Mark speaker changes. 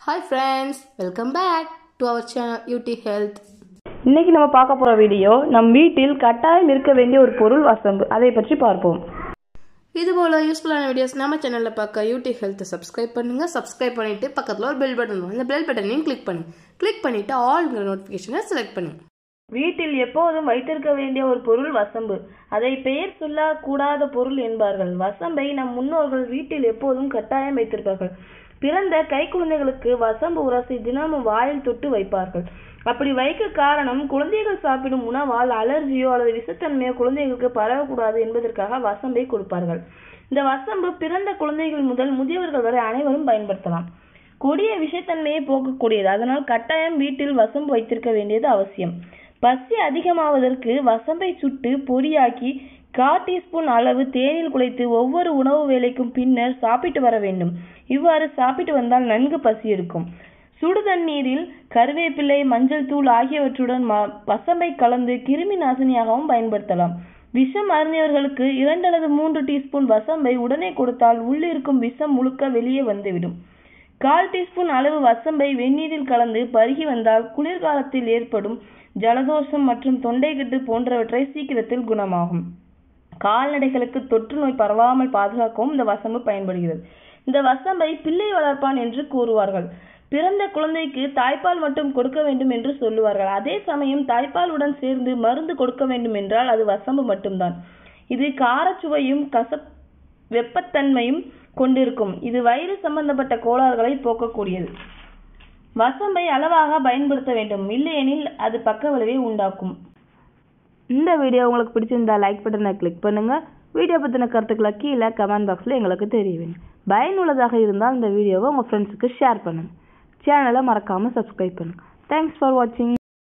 Speaker 1: hi friends welcome back to our channel U D health
Speaker 2: இன்னைக்கு நம்ம பார்க்க போற வீடியோ நம் வீட்டில் கட்டாயம் இருக்க வேண்டிய ஒரு பொருள் வசம்பு அதை பற்றி பார்ப்போம்
Speaker 1: இது போல் யூஸ்ஃபுல்லான வீடியோஸ் நம்ம சேனலில் பார்க்க யூடி ஹெல்த்தை சப்ஸ்கிரைப் பண்ணுங்கள் சப்ஸ்கிரைப் பண்ணிவிட்டு பக்கத்தில் ஒரு பெல் பட்டன் வரும் அந்த பெல் பட்டனையும் கிளிக் பண்ணுங்க கிளிக் பண்ணிவிட்டு ஆல்ங்கிற நோட்டிஃபிகேஷனை செலக்ட் பண்ணுங்க
Speaker 2: வீட்டில் எப்போதும் வைத்திருக்க வேண்டிய ஒரு பொருள் வசம்பு அதை பெயர் சொல்லக்கூடாத பொருள் என்பார்கள் வசம்பை நம் முன்னோர்கள் வீட்டில் எப்போதும் கட்டாயம் வைத்திருப்பார்கள் பிறந்த கை குழந்தைகளுக்கு வசம்பு உரசி தினமும் வாயில் தொட்டு வைப்பார்கள் அப்படி வைக்க காரணம் குழந்தைகள் சாப்பிடும் உணவால் அலர்ஜியோ அல்லது விஷத்தன்மையோ குழந்தைகளுக்கு பரவக்கூடாது என்பதற்காக வசம்பை கொடுப்பார்கள் இந்த வசம்பு பிறந்த குழந்தைகள் முதல் முதியவர்கள் வரை அனைவரும் பயன்படுத்தலாம் கொடிய விஷத்தன்மையை போக்கக்கூடியது அதனால் கட்டாயம் வீட்டில் வசம்பு வைத்திருக்க வேண்டியது அவசியம் பசி அதிகமாவதற்கு வசம்பை சுட்டு பொடியாக்கி கா டீஸ்பூன் அளவு தேனில் குழைத்து ஒவ்வொரு உணவு வேளைக்கும் பின்னர் சாப்பிட்டு வர வேண்டும் இவ்வாறு சாப்பிட்டு வந்தால் நன்கு பசி இருக்கும் சுடு தண்ணீரில் கருவேப்பிலை மஞ்சள் தூள் ஆகியவற்றுடன் ம- வசம்பை கலந்து கிருமி நாசினியாகவும் பயன்படுத்தலாம் விஷம் அருந்தியவர்களுக்கு இரண்டு அல்லது மூன்று டீஸ்பூன் வசம்பை உடனே கொடுத்தால் உள்ளிருக்கும் விஷம் முழுக்க வெளியே வந்துவிடும் கால் டீஸ்பூன் அளவு வசம்பை வெந்நீரில் கலந்து பருகி வந்தால் குளிர்காலத்தில் ஏற்படும் ஜலதோஷம் மற்றும் தொண்டைக்கட்டு போன்றவற்றை சீக்கிரத்தில் குணமாகும் கால்நடைகளுக்கு தொற்று நோய் பரவாமல் பாதுகாக்கவும் இந்த வசம்பு பயன்படுகிறது இந்த வசம்பை பிள்ளை வளர்ப்பான் என்று கூறுவார்கள் பிறந்த குழந்தைக்கு தாய்ப்பால் மட்டும் கொடுக்க வேண்டும் என்று சொல்லுவார்கள் அதே சமயம் தாய்ப்பாலுடன் சேர்ந்து மருந்து கொடுக்க வேண்டும் என்றால் அது வசம்பு மட்டும்தான் இது காரச்சுவையும் கசப் வெப்பத்தன்மையும் கொண்டிருக்கும் இது வயிறு சம்பந்தப்பட்ட கோளாறுகளை போக்கக்கூடியது வசம்பை அளவாக பயன்படுத்த வேண்டும் இல்லையெனில் அது பக்க விளைவை உண்டாக்கும் இந்த வீடியோ உங்களுக்கு பிடிச்சிருந்தா லைக் பட்டனை கிளிக் பண்ணுங்க வீடியோ பற்றின கருத்துக்களை கீழே கமெண்ட் பாக்ஸில் எங்களுக்கு தெரியுங்க பயனுள்ளதாக இருந்தால் இந்த வீடியோவை உங்கள் ஃப்ரெண்ட்ஸுக்கு ஷேர் பண்ணுங்க சேனலை மறக்காமல் சப்ஸ்கிரைப் பண்ணுங்க தேங்க்ஸ் ஃபார் வாட்சிங்